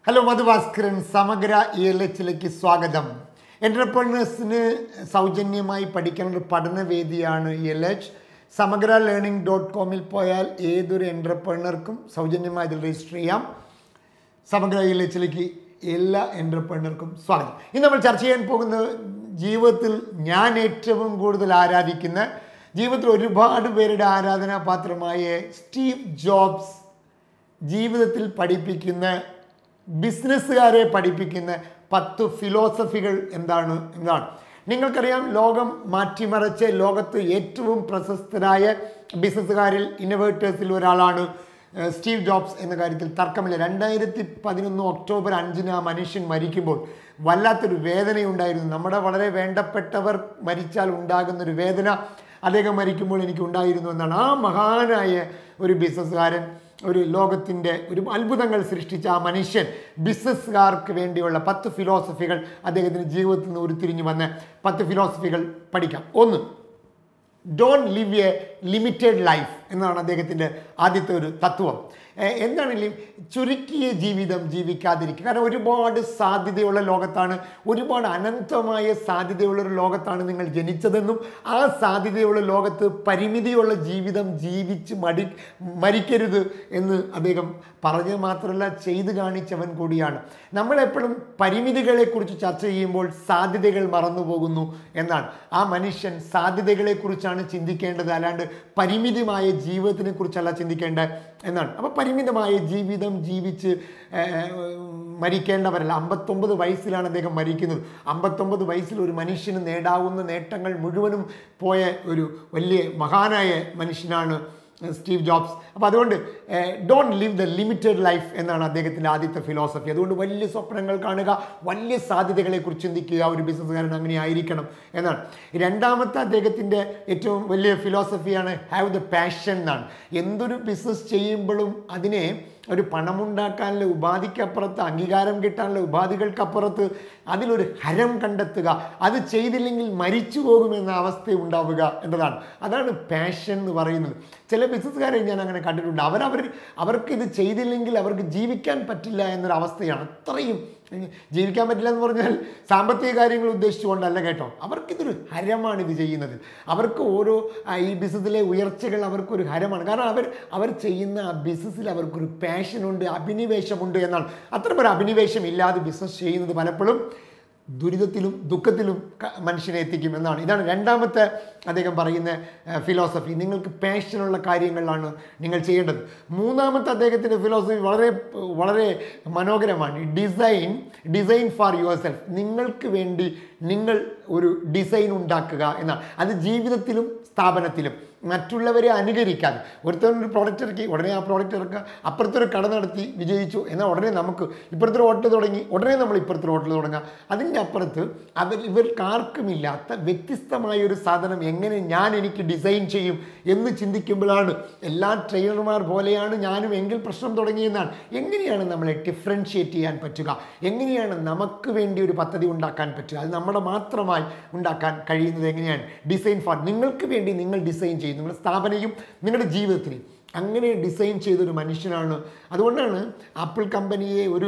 hello Madhu Bhaskaran സമഗ്ര E L എച്ചിലേക്ക് സ്വാഗതം എൻ്റർപ്രണേഴ്സിന് സൗജന്യമായി പഠിക്കാൻ ഒരു പഠനവേദിയാണ് ഇ എൽ എച്ച് സമഗ്ര ലേണിംഗ് ഡോട്ട് കോമിൽ പോയാൽ ഏതൊരു എൻ്റർപ്രണർക്കും സൗജന്യമായി ഇതിൽ രജിസ്റ്റർ ചെയ്യാം സമഗ്ര ഇ എൽ എച്ചിലേക്ക് എല്ലാ എൻ്റർപ്രണർക്കും സ്വാഗതം ഇന്ന് നമ്മൾ ചർച്ച ചെയ്യാൻ പോകുന്നത് ജീവിതത്തിൽ ഞാൻ ഏറ്റവും കൂടുതൽ ആരാധിക്കുന്ന ജീവിതത്തിൽ ഒരുപാട് പേരുടെ ആരാധനാപാത്രമായ സ്റ്റീവ് ജോബ്സ് ജീവിതത്തിൽ പഠിപ്പിക്കുന്ന ബിസിനസ്സുകാരെ പഠിപ്പിക്കുന്ന പത്ത് ഫിലോസഫികൾ എന്താണ് എന്നാണ് നിങ്ങൾക്കറിയാം ലോകം മാറ്റിമറിച്ച ലോകത്ത് ഏറ്റവും പ്രശസ്തരായ ബിസിനസ്സുകാരിൽ ഇന്നോവേറ്റേഴ്സിൽ ഒരാളാണ് ഏഹ്, സ്റ്റീവ് ജോബ്സ് എന്ന കാര്യത്തിൽ തർക്കമില്ല രണ്ടായിരത്തി പതിനൊന്ന് ഒക്ടോബർ അഞ്ചിന് ആ മനുഷ്യൻ മരിക്കുമ്പോൾ വല്ലാത്തൊരു വേദനയുണ്ടായിരുന്നു നമ്മുടെ വളരെ വേണ്ടപ്പെട്ടവർ മരിച്ചാൽ ഉണ്ടാകുന്ന ഒരു വേദന അദ്ദേഹം മരിക്കുമ്പോൾ എനിക്ക് ഉണ്ടായിരുന്നു എന്നാണ് ആ മഹാനായ ഒരു ബിസിനസ്സുകാരൻ ഒരു ലോകത്തിൻ്റെ ഒരു അത്ഭുതങ്ങൾ സൃഷ്ടിച്ച ആ മനുഷ്യൻ ബിസിനസ്സുകാർക്ക് വേണ്ടിയുള്ള പത്ത് ഫിലോസഫികൾ അദ്ദേഹത്തിൻ്റെ ജീവിതത്തിൽ നിന്ന് ഉരുത്തിരിഞ്ഞു വന്ന പത്ത് ഫിലോസഫികൾ പഠിക്കാം ഒന്ന് don't live a limited life എന്നാണ് അദ്ദേഹത്തിൻ്റെ ആദ്യത്തെ ഒരു തത്വം ഏഹ് എന്താണ് ലി- ചുരുക്കിയ ജീവിതം ജീവിക്കാതിരിക്കുക കാരണം ഒരുപാട് സാധ്യതയുള്ള ലോകത്താണ് ഒരുപാട് അനന്തമായ സാധ്യതയുള്ള ഒരു ലോകത്താണ് നിങ്ങൾ ജനിച്ചതെന്നും ആ സാധ്യതയുള്ള ലോകത്ത് പരിമിതിയുള്ള ജീവിതം ജീവിച്ച് മടി മരിക്കരുത് എന്ന് അദ്ദേഹം പറഞ്ഞത് മാത്രമല്ല ചെയ്തു കാണിച്ചവൻ കൂടിയാണ് നമ്മളെപ്പോഴും പരിമിതികളെക്കുറിച്ച് ചർച്ച ചെയ്യുമ്പോൾ സാധ്യതകൾ മറന്നു പോകുന്നു എന്നാണ് ആ മനുഷ്യൻ സാധ്യതകളെക്കുറിച്ചാണ് ചിന്തിക്കേണ്ടത് അല്ലാണ്ട് പരിമിതമായ ജീവിതത്തിനെ കുറിച്ചല്ല ചിന്തിക്കേണ്ടത് എന്നാണ് അപ്പോൾ പരിമിതമായ ജീവിതം ജീവിച്ച് ഏഹ്, മരിക്കേണ്ടവരല്ല അമ്പത്തൊമ്പത് വയസ്സിലാണ് അദ്ദേഹം മരിക്കുന്നത് അമ്പത്തൊമ്പത് വയസ്സിൽ ഒരു മനുഷ്യന് നേടാവുന്ന നേട്ടങ്ങൾ മുഴുവനും പോയ ഒരു വലിയ മഹാനായ മനുഷ്യനാണ് സ്റ്റീവ് ജോബ്സ് അപ്പോൾ അതുകൊണ്ട് don't live the limited life എന്നാണ് അദ്ദേഹത്തിൻ്റെ ആദ്യത്തെ ഫിലോസഫി അതുകൊണ്ട് വലിയ സ്വപ്നങ്ങൾ കാണുക വലിയ സാധ്യതകളെക്കുറിച്ച് ചിന്തിക്കുക ഒരു ബിസിനസ്സുകാരൻ അങ്ങനെ ആയിരിക്കണം എന്നാണ് രണ്ടാമത്തെ അദ്ദേഹത്തിൻ്റെ ഏറ്റവും വലിയ ഫിലോസഫിയാണ് ഹാവ് ദ പാഷൻ എന്നാണ് എന്തൊരു ബിസിനസ് ചെയ്യുമ്പോഴും അതിനെ ഒരു പണമുണ്ടാക്കാനുള്ള ഉപാധിക്കപ്പുറത്ത് അംഗീകാരം കിട്ടാനുള്ള ഉപാധികൾക്കപ്പുറത്ത് അതിലൊരു ഹരം കണ്ടെത്തുക അത് ചെയ്തില്ലെങ്കിൽ മരിച്ചു പോകുമെന്ന അവസ്ഥ ഉണ്ടാവുക എന്നതാണ് അതാണ് പാഷൻ എന്ന് പറയുന്നത് ചില ബിസിനസ്സുകാരെ ഞാൻ അങ്ങനെ കണ്ടിട്ടുണ്ട് അവരവർ അവർക്ക് ഇത് ചെയ്തില്ലെങ്കിൽ അവർക്ക് ജീവിക്കാൻ പറ്റില്ല എന്നൊരു അവസ്ഥയാണ് അത്രയും ജീവിക്കാൻ പറ്റില്ല എന്ന് പറഞ്ഞാൽ സാമ്പത്തിക കാര്യങ്ങൾ ഉദ്ദേശിച്ചുകൊണ്ടല്ല കേട്ടോ അവർക്കിതൊരു ഹരമാണ് ഇത് ചെയ്യുന്നത് അവർക്ക് ഓരോ ആ, ഈ ബിസിനസ്സിലെ ഉയർച്ചകൾ അവർക്കൊരു ഹരമാണ് കാരണം അവർ അവർ ചെയ്യുന്ന ആ ബിസിനസ്സിൽ അവർക്കൊരു പാഷനുണ്ട് അഭിനിവേശമുണ്ട് എന്നാണ് അത്തരം ഒരു അഭിനിവേശം ഇല്ലാതെ ബിസിനസ് ചെയ്യുന്നത് പലപ്പോഴും ദുരിതത്തിലും ദുഃഖത്തിലും ക- മനുഷ്യനെ എത്തിക്കും എന്നാണ് ഇതാണ് രണ്ടാമത്തെ അദ്ദേഹം പറയുന്ന ഫിലോസഫി നിങ്ങൾക്ക് പാഷനുള്ള കാര്യങ്ങളിലാണ് നിങ്ങൾ ചെയ്യേണ്ടത് മൂന്നാമത്തെ അദ്ദേഹത്തിൻ്റെ ഫിലോസഫി വളരെ വളരെ മനോഹരമാണ് design design for yourself നിങ്ങൾക്ക് വേണ്ടി നിങ്ങൾ ഒരു ഡിസൈൻ ഉണ്ടാക്കുക എന്നാണ് അത് ജീവിതത്തിലും സ്ഥാപനത്തിലും മറ്റുള്ളവരെ അനുകരിക്കാതെ ഒരുത്തൻ ഒരു പ്രോഡക്റ്റ് ഇറക്കി ഉടനെ ആ പ്രോഡക്റ്റ് ഇറക്കുക അപ്പുറത്തൊരു കട നടത്തി വിജയിച്ചു എന്നാൽ ഉടനെ നമുക്ക് ഇപ്പുറത്തൊരു ഹോട്ടൽ തുടങ്ങി ഉടനെ നമ്മൾ ഇപ്പുറത്തൊരു ഹോട്ടൽ തുടങ്ങുക അതിൻ്റെ അപ്പുറത്ത് അവർ ഇവർക്ക് ആർക്കുമില്ലാത്ത വ്യത്യസ്തമായ ഒരു സാധനം എങ്ങനെ ഞാൻ എനിക്ക് ഡിസൈൻ ചെയ്യും എന്ന് ചിന്തിക്കുമ്പോഴാണ് എല്ലാ ട്രെയിനർമാർ പോലെയാണ് ഞാനും എങ്കിൽ പ്രശ്നം തുടങ്ങിയെന്നാണ് എങ്ങനെയാണ് നമ്മളെ ഡിഫറൻഷിയേറ്റ് ചെയ്യാൻ പറ്റുക എങ്ങനെയാണ് നമുക്ക് വേണ്ടി ഒരു പദ്ധതി ഉണ്ടാക്കാൻ പറ്റുക അത് നമ്മുടെ മാത്രമായി ഉണ്ടാക്കാൻ കഴിയുന്നത് എങ്ങനെയാണ് ഡിസൈൻ ഫോർ നിങ്ങൾക്ക് വേണ്ടി നിങ്ങൾ ഡിസൈൻ ചെയ്യും നിങ്ങളുടെ സ്ഥാപനയും നിങ്ങളുടെ ജീവിതത്തിനെയും അങ്ങനെ ഡിസൈൻ ചെയ്തൊരു മനുഷ്യനാണ് അതുകൊണ്ടാണ് ആപ്പിൾ കമ്പനിയെ ഒരു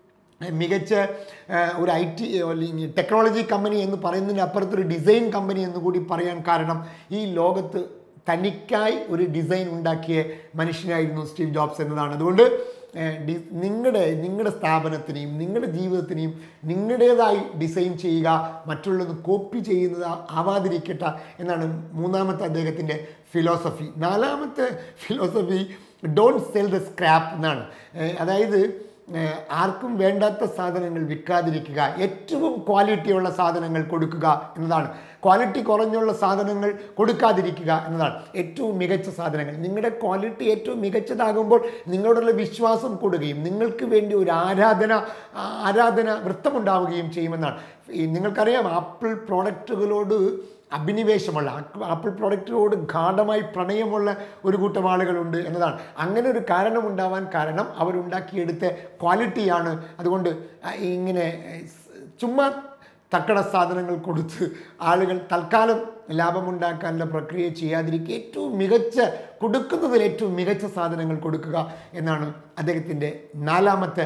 മികച്ച ആ, ഒരു ഐ ടി അല്ലെങ്കിൽ ടെക്നോളജി കമ്പനി എന്ന് പറയുന്നതിന് അപ്പുറത്തൊരു ഡിസൈൻ കമ്പനി എന്ന് കൂടി പറയാൻ കാരണം ഈ ലോകത്ത് തനിക്കായി ഒരു ഡിസൈൻ ഉണ്ടാക്കിയ മനുഷ്യനായിരുന്നു സ്റ്റീവ് ജോബ്സ് എന്നതാണ് അതുകൊണ്ട് ഏഹ്, ഡി നിങ്ങളുടെ നിങ്ങളുടെ സ്ഥാപനത്തിനെയും നിങ്ങളുടെ ജീവിതത്തിനെയും നിങ്ങളുടേതായി ഡിസൈൻ ചെയ്യുക മറ്റുള്ളത് കോപ്പി ചെയ്യുന്നത് ആവാതിരിക്കട്ടെ എന്നാണ് മൂന്നാമത്തെ അദ്ദേഹത്തിൻ്റെ ഫിലോസഫി നാലാമത്തെ philosophy don't sell the scrap എന്നാണ് ഏഹ്, അതായത് ഏഹ് ആർക്കും വേണ്ടാത്ത സാധനങ്ങൾ വിൽക്കാതിരിക്കുക ഏറ്റവും ക്വാളിറ്റിയുള്ള സാധനങ്ങൾ കൊടുക്കുക എന്നതാണ് ക്വാളിറ്റി കുറഞ്ഞുള്ള സാധനങ്ങൾ കൊടുക്കാതിരിക്കുക എന്നതാണ് ഏറ്റവും മികച്ച സാധനങ്ങൾ നിങ്ങളുടെ ക്വാളിറ്റി ഏറ്റവും മികച്ചതാകുമ്പോൾ നിങ്ങളോടുള്ള വിശ്വാസം കൂടുകയും നിങ്ങൾക്ക് വേണ്ടി ഒരു ആരാധന ആ- ആരാധന വൃത്തമുണ്ടാവുകയും ചെയ്യുമെന്നാണ് ഈ നിങ്ങൾക്കറിയാം ആപ്പിൾ പ്രോഡക്റ്റുകളോട് അഭിനിവേശമുള്ള ആ- ആപ്പിൾ പ്രോഡക്റ്റിനോട് ഗാഠമായി പ്രണയമുള്ള ഒരു കൂട്ടം ആളുകളുണ്ട് എന്നതാണ് അങ്ങനെ ഒരു കാരണമുണ്ടാവാൻ കാരണം അവരുണ്ടാക്കിയെടുത്ത ക്വാളിറ്റിയാണ് അതുകൊണ്ട് ആ, ഇങ്ങനെ സ് ചുമ്മാ തക്കട സാധനങ്ങൾ കൊടുത്ത് ആളുകൾ തൽക്കാലം ലാഭമുണ്ടാക്കാനുള്ള പ്രക്രിയ ചെയ്യാതിരിക്കുക ഏറ്റവും മികച്ച കൊടുക്കുന്നതിൽ ഏറ്റവും മികച്ച സാധനങ്ങൾ കൊടുക്കുക എന്നാണ് അദ്ദേഹത്തിൻ്റെ നാലാമത്തെ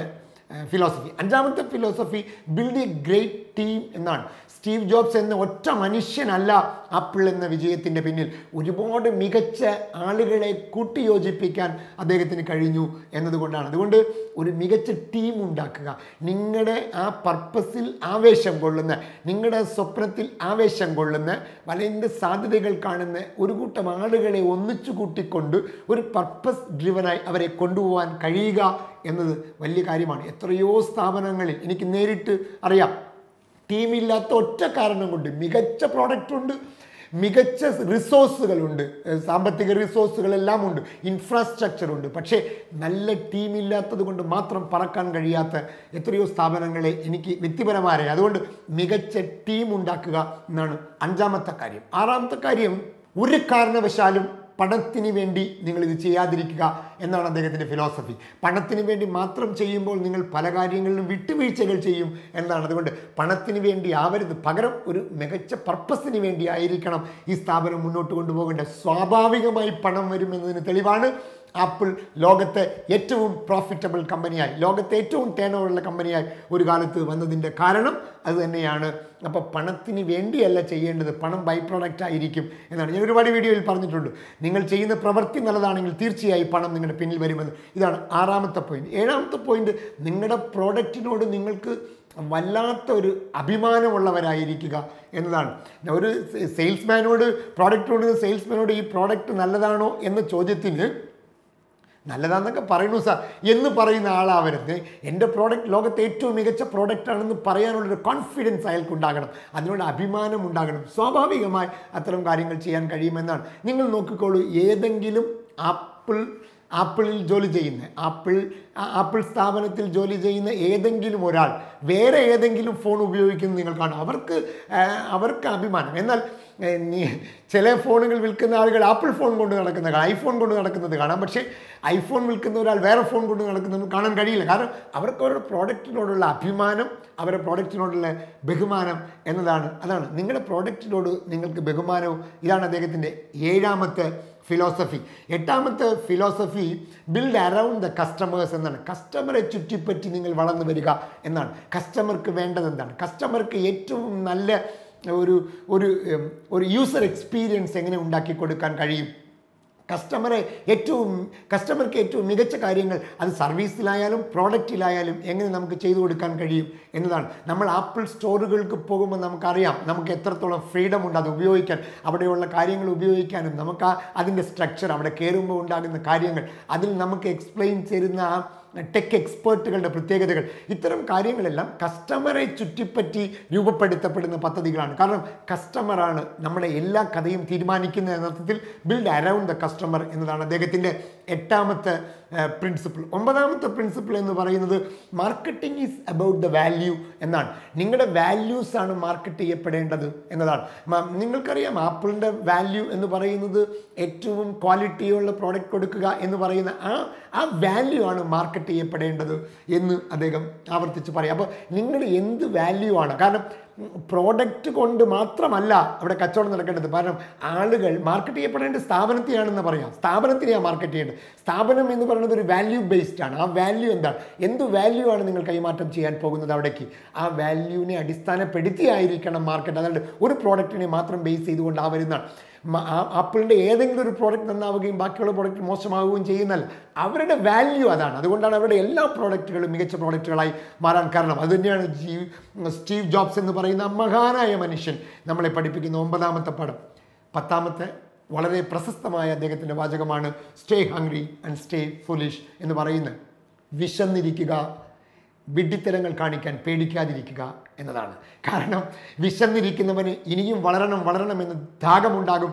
ഫിലോസഫി അഞ്ചാമത്തെ philosophy build a great team എന്നാണ് സ്റ്റീവ് ജോബ്സ് എന്ന ഒറ്റ മനുഷ്യനല്ല ആപ്പിൾ എന്ന വിജയത്തിൻ്റെ പിന്നിൽ ഒരുപാട് മികച്ച ആളുകളെ കൂട്ടിയോജിപ്പിക്കാൻ അദ്ദേഹത്തിന് കഴിഞ്ഞു എന്നതുകൊണ്ടാണ് അതുകൊണ്ട് ഒരു മികച്ച ടീം ഉണ്ടാക്കുക നിങ്ങളുടെ ആ പർപ്പസിൽ ആവേശം കൊള്ളുന്ന നിങ്ങളുടെ സ്വപ്നത്തിൽ ആവേശം കൊള്ളുന്ന വലിയ സാധ്യതകൾ കാണുന്ന ഒരു കൂട്ടം ആളുകളെ ഒന്നിച്ചു കൂട്ടിക്കൊണ്ട് ഒരു പർപ്പസ് ഡ്രിവനായി അവരെ കൊണ്ടുപോകാൻ കഴിയുക എന്നത് വലിയ കാര്യമാണ് എത്രയോ സ്ഥാപനങ്ങളിൽ എനിക്ക് നേരിട്ട് അറിയാം ടീമില്ലാത്ത ഒറ്റ കാരണം കൊണ്ട് മികച്ച പ്രോഡക്റ്റ് ഉണ്ട് മികച്ച റിസോഴ്സുകളുണ്ട് ഏഹ് സാമ്പത്തിക റിസോഴ്സുകളെല്ലാം ഉണ്ട് ഇൻഫ്രാസ്ട്രക്ചർ ഉണ്ട് പക്ഷേ നല്ല ടീമില്ലാത്തത് കൊണ്ട് മാത്രം പറക്കാൻ കഴിയാത്ത എത്രയോ സ്ഥാപനങ്ങളെ എനിക്ക് വ്യക്തിപരമായ അതുകൊണ്ട് മികച്ച ടീം ഉണ്ടാക്കുക എന്നാണ് അഞ്ചാമത്തെ കാര്യം ആറാമത്തെ കാര്യം ഒരു കാരണവശാലും പണത്തിന് വേണ്ടി നിങ്ങൾ ഇത് ചെയ്യാതിരിക്കുക എന്നാണ് അദ്ദേഹത്തിൻ്റെ ഫിലോസഫി പണത്തിന് വേണ്ടി മാത്രം ചെയ്യുമ്പോൾ നിങ്ങൾ പല കാര്യങ്ങളിലും വിട്ടുവീഴ്ചകൾ ചെയ്യും എന്നാണ് അതുകൊണ്ട് പണത്തിന് വേണ്ടി ആവരുത് പകരം ഒരു മികച്ച പർപ്പസിന് വേണ്ടി ആയിരിക്കണം ഈ സ്ഥാപനം മുന്നോട്ട് കൊണ്ടുപോകേണ്ടത് സ്വാഭാവികമായി പണം വരുമെന്നതിന് തെളിവാണ് ആപ്പിൾ ലോകത്തെ ഏറ്റവും പ്രോഫിറ്റബിൾ കമ്പനിയായി ലോകത്തെ ഏറ്റവും ടേൺ ഓവറുള്ള കമ്പനിയായി ഒരു കാലത്ത് വന്നതിൻ്റെ കാരണം അത് തന്നെയാണ് അപ്പോൾ പണത്തിന് വേണ്ടിയല്ല ചെയ്യേണ്ടത് പണം ബൈ പ്രോഡക്റ്റ് ആയിരിക്കും എന്നാണ് ഞാൻ ഒരുപാട് വീഡിയോയിൽ പറഞ്ഞിട്ടുണ്ട് നിങ്ങൾ ചെയ്യുന്ന പ്രവൃത്തി നല്ലതാണെങ്കിൽ തീർച്ചയായും പണം നിങ്ങളുടെ പിന്നിൽ വരുമെന്ന് ഇതാണ് ആറാമത്തെ പോയിന്റ് ഏഴാമത്തെ പോയിന്റ് നിങ്ങളുടെ പ്രോഡക്റ്റിനോട് നിങ്ങൾക്ക് വല്ലാത്ത ഒരു അഭിമാനമുള്ളവരായിരിക്കുക എന്നതാണ് ഒരു സെയിൽസ്മാനോട് പ്രോഡക്റ്റിനോട് സെയിൽസ്മാനോട് ഈ പ്രോഡക്റ്റ് നല്ലതാണോ എന്ന ചോദ്യത്തിന് നല്ലതാന്നൊക്കെ പറയുന്നു സാർ എന്ന് പറയുന്ന ആളാവരുത് എൻ്റെ പ്രോഡക്റ്റ് ലോകത്തെ ഏറ്റവും മികച്ച പ്രോഡക്റ്റ് ആണെന്ന് പറയാനുള്ളൊരു കോൺഫിഡൻസ് അയാൾക്ക് ഉണ്ടാകണം അതിനോട് അഭിമാനം ഉണ്ടാകണം സ്വാഭാവികമായി അത്തരം കാര്യങ്ങൾ ചെയ്യാൻ കഴിയുമെന്നാണ് നിങ്ങൾ നോക്കിക്കോളൂ ഏതെങ്കിലും ആപ്പിൾ ആപ്പിളിൽ ജോലി ചെയ്യുന്ന ആപ്പിൾ ആ- ആപ്പിൾ സ്ഥാപനത്തിൽ ജോലി ചെയ്യുന്ന ഏതെങ്കിലും ഒരാൾ വേറെ ഏതെങ്കിലും ഫോൺ ഉപയോഗിക്കുന്നത് നിങ്ങൾ കാണും അവർക്ക് ആ, അവർക്ക് അഭിമാനം എന്നാൽ ഏ, നീ- ചില ഫോണുകൾ വിൽക്കുന്ന ആളുകൾ ആപ്പിൾ ഫോൺ കൊണ്ട് നടക്കുന്ന കാണാം ഐഫോൺ കൊണ്ട് നടക്കുന്നത് കാണാം പക്ഷേ ഐഫോൺ വിൽക്കുന്ന ഒരാൾ വേറെ ഫോൺ കൊണ്ട് നടക്കുന്നത് കാണാൻ കഴിയില്ല കാരണം അവർക്ക് അവരുടെ പ്രോഡക്റ്റിനോടുള്ള അഭിമാനം അവരുടെ പ്രോഡക്റ്റിനോടുള്ള ബഹുമാനം എന്നതാണ് അതാണ് നിങ്ങളുടെ പ്രോഡക്റ്റിനോട് നിങ്ങൾക്ക് ബഹുമാനവും ഇതാണ് അദ്ദേഹത്തിൻ്റെ ഏഴാമത്തെ ഫിലോസഫി എട്ടാമത്തെ philosophy build around the customers എന്നാണ് കസ്റ്റമറെ ചുറ്റിപ്പറ്റി നിങ്ങൾ വളർന്നു വരിക എന്നാണ് കസ്റ്റമർക്ക് വേണ്ടത് എന്താണ് കസ്റ്റമർക്ക് ഏറ്റവും നല്ല ഒരു ഒരു ഉം, ഒരു യൂസർ എക്സ്പീരിയൻസ് എങ്ങനെ ഉണ്ടാക്കി കൊടുക്കാൻ കഴിയും കസ്റ്റമറെ ഏറ്റവും കസ്റ്റമർക്ക് ഏറ്റവും മികച്ച കാര്യങ്ങൾ അത് സർവീസിലായാലും പ്രോഡക്റ്റിലായാലും എങ്ങനെ നമുക്ക് ചെയ്തു കൊടുക്കാൻ കഴിയും എന്നതാണ് നമ്മൾ ആപ്പിൾ സ്റ്റോറുകൾക്ക് പോകുമ്പോൾ നമുക്കറിയാം നമുക്ക് എത്രത്തോളം ഫ്രീഡം ഉണ്ട് അത് ഉപയോഗിക്കാൻ അവിടെയുള്ള കാര്യങ്ങൾ ഉപയോഗിക്കാനും നമുക്ക് ആ അതിൻ്റെ സ്ട്രക്ചർ അവിടെ കയറുമ്പോൾ ഉണ്ടാകുന്ന കാര്യങ്ങൾ അതിൽ നമുക്ക് എക്സ്പ്ലെയിൻ ചെയ്യുന്ന ആ ടെക് എക്സ്പേർട്ടുകളുടെ പ്രത്യേകതകൾ ഇത്തരം കാര്യങ്ങളെല്ലാം കസ്റ്റമറെ ചുറ്റിപ്പറ്റി രൂപപ്പെടുത്തപ്പെടുന്ന പദ്ധതികളാണ് കാരണം കസ്റ്റമറാണ് നമ്മുടെ എല്ലാ കഥയും തീരുമാനിക്കുന്ന അർത്ഥത്തിൽ ബിൽഡ് അറൗണ്ട് ദ കസ്റ്റമർ എന്നതാണ് അദ്ദേഹത്തിൻ്റെ എട്ടാമത്തെ പ്രിൻസിപ്പിൾ ഒമ്പതാമത്തെ പ്രിൻസിപ്പിൾ എന്ന് പറയുന്നത് marketing is about the value എന്നാണ് നിങ്ങളുടെ വാല്യൂസ് ആണ് മാർക്കറ്റ് ചെയ്യപ്പെടേണ്ടത് എന്നതാണ് മ- നിങ്ങൾക്കറിയാം ആപ്പിളിൻ്റെ വാല്യൂ എന്ന് പറയുന്നത് ഏറ്റവും ക്വാളിറ്റിയുള്ള പ്രോഡക്റ്റ് കൊടുക്കുക എന്ന് പറയുന്ന ആ ആ വാല്യൂ ആണ് മാർക്കറ്റ് ചെയ്യപ്പെടേണ്ടത് എന്ന് അദ്ദേഹം ആവർത്തിച്ച് പറയും അപ്പോൾ നിങ്ങൾ എന്ത് വാല്യൂ ആണ് കാരണം പ്രോഡക്റ്റ് കൊണ്ട് മാത്രമല്ല അവിടെ കച്ചവടം നടക്കേണ്ടത് കാരണം ആളുകൾ മാർക്കറ്റ് ചെയ്യപ്പെടേണ്ട സ്ഥാപനത്തെയാണെന്ന് പറയാം സ്ഥാപനത്തിനെയാണ് മാർക്കറ്റ് ചെയ്യേണ്ടത് സ്ഥാപനം എന്ന് പറയുന്നത് ഒരു വാല്യൂ ബേസ്ഡ് ആണ് ആ വാല്യൂ എന്താണ് എന്ത് വാല്യൂ ആണ് നിങ്ങൾ കൈമാറ്റം ചെയ്യാൻ പോകുന്നത് അവിടേക്ക് ആ വാല്യൂവിനെ അടിസ്ഥാനപ്പെടുത്തിയായിരിക്കണം മാർക്കറ്റ് അതായത് ഒരു പ്രോഡക്റ്റിനെ മാത്രം ബേസ് ചെയ്തുകൊണ്ട് ആ വരുന്നതാണ് മ- ആ- ആപ്പിളിൻ്റെ ഏതെങ്കിലും ഒരു പ്രോഡക്റ്റ് നന്നാവുകയും ബാക്കിയുള്ള പ്രോഡക്റ്റ് മോശമാവുകയും ചെയ്യുന്നല്ല അവരുടെ വാല്യൂ അതാണ് അതുകൊണ്ടാണ് അവരുടെ എല്ലാ പ്രോഡക്റ്റുകളും മികച്ച പ്രോഡക്റ്റുകളായി മാറാൻ കാരണം അതുതന്നെയാണ് ജീവ് സ്റ്റീവ് ജോബ്സ് എന്ന് പറയുന്ന ആ മഹാനായ മനുഷ്യൻ നമ്മളെ പഠിപ്പിക്കുന്ന ഒമ്പതാമത്തെ പടം പത്താമത്തെ വളരെ പ്രശസ്തമായ അദ്ദേഹത്തിൻ്റെ വാചകമാണ് stay hungry and stay foolish എന്ന് പറയുന്നത് വിശന്നിരിക്കുക വിഡ്ഢിത്തരങ്ങൾ കാണിക്കാൻ പേടിക്കാതിരിക്കുക എന്നതാണ് കാരണം വിശന്നിരിക്കുന്നവന് ഇനിയും വളരണം വളരണമെന്ന് ദാഹമുണ്ടാകും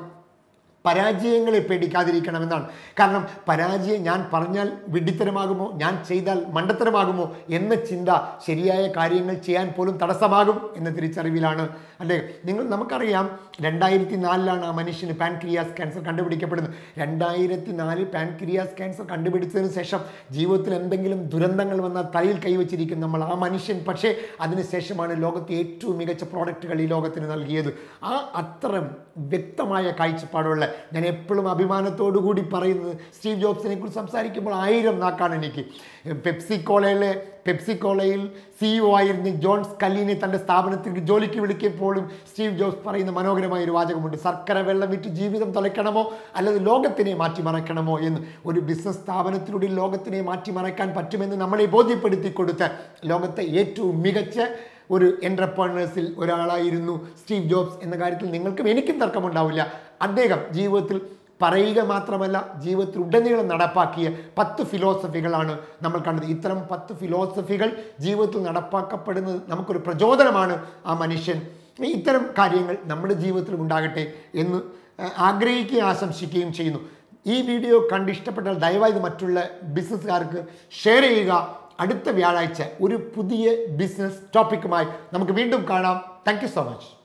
പരാജയങ്ങളെ പേടിക്കാതിരിക്കണമെന്നാണ് കാരണം പരാജയം ഞാൻ പറഞ്ഞാൽ വിഡ്ഢിത്തരമാകുമോ ഞാൻ ചെയ്താൽ മണ്ടത്തരമാകുമോ എന്ന ചിന്ത ശരിയായ കാര്യങ്ങൾ ചെയ്യാൻ പോലും തടസ്സമാകും എന്ന തിരിച്ചറിവിലാണ് അല്ലേ നിങ്ങൾ നമുക്കറിയാം രണ്ടായിരത്തി നാലിലാണ് ആ മനുഷ്യന് പാൻക്രിയാസ് ക്യാൻസർ കണ്ടുപിടിക്കപ്പെടുന്നത് രണ്ടായിരത്തി നാലിൽ പാൻക്രിയാസ് ക്യാൻസർ കണ്ടുപിടിച്ചതിന് ശേഷം ജീവിതത്തിൽ എന്തെങ്കിലും ദുരന്തങ്ങൾ വന്നാൽ തലയിൽ കൈവച്ചിരിക്കും നമ്മൾ ആ മനുഷ്യൻ പക്ഷേ അതിനുശേഷമാണ് ലോകത്തെ ഏറ്റവും മികച്ച പ്രോഡക്റ്റുകൾ ഈ ലോകത്തിന് നൽകിയത് ആ അത്തരം വ്യക്തമായ കാഴ്ചപ്പാടുള്ള ഞാൻ എപ്പോഴും അഭിമാനത്തോടു കൂടി പറയുന്നത് സ്റ്റീവ് ജോബ്സിനെ കുറിച്ച് സംസാരിക്കുമ്പോൾ ആയിരം നാക്കാണ് എനിക്ക് പെപ്സി കോളയിലെ പെപ്സി കോളയിൽ സിഇഒ ആയിരുന്ന ജോൺ സ്കല്ലിനെ തൻ്റെ സ്ഥാപനത്തിലേക്ക് ജോലിക്ക് വിളിക്കപ്പോഴും സ്റ്റീവ് ജോബ്സ് പറയുന്ന മനോഹരമായ ഒരു വാചകമുണ്ട് ശർക്കര വെള്ളം വിറ്റ് ജീവിതം തുലയ്ക്കണമോ അല്ലെങ്കിൽ ലോകത്തിനെ മാറ്റിമറയ്ക്കണമോ എന്ന് ഒരു ബിസിനസ് സ്ഥാപനത്തിലൂടെ ലോകത്തിനെ മാറ്റിമറയ്ക്കാൻ പറ്റുമെന്ന് നമ്മളെ ബോധ്യപ്പെടുത്തി കൊടുത്ത ലോകത്തെ ഏറ്റവും മികച്ച ഒരു എൻ്റർപ്രണേഴ്സിൽ ഒരാളായിരുന്നു സ്റ്റീവ് ജോബ്സ് എന്ന കാര്യത്തിൽ നിങ്ങൾക്കും എനിക്കും തർക്കമുണ്ടാവില്ല അദ്ദേഹം ജീവിതത്തിൽ പറയുക മാത്രമല്ല ജീവിതത്തിൽ ഉടനീളം നടപ്പാക്കിയ പത്ത് ഫിലോസഫികളാണ് നമ്മൾ കണ്ടത് ഇത്തരം പത്ത് ഫിലോസഫികൾ ജീവിതത്തിൽ നടപ്പാക്കപ്പെടുന്നത് നമുക്കൊരു പ്രചോദനമാണ് ആ മനുഷ്യൻ ഇത്തരം കാര്യങ്ങൾ നമ്മുടെ ജീവിതത്തിൽ ഉണ്ടാകട്ടെ എന്ന് ആ, ആഗ്രഹിക്കുകയും ആശംസിക്കുകയും ചെയ്യുന്നു ഈ വീഡിയോ കണ്ട് ഇഷ്ടപ്പെട്ടാൽ ദയവായി ഇത് മറ്റുള്ള ബിസിനസ്സുകാർക്ക് ഷെയർ ചെയ്യുക അടുത്ത വ്യാഴാഴ്ച ഒരു പുതിയ ബിസിനസ് ടോപ്പിക്കുമായി നമുക്ക് വീണ്ടും കാണാം താങ്ക് സോ മച്ച്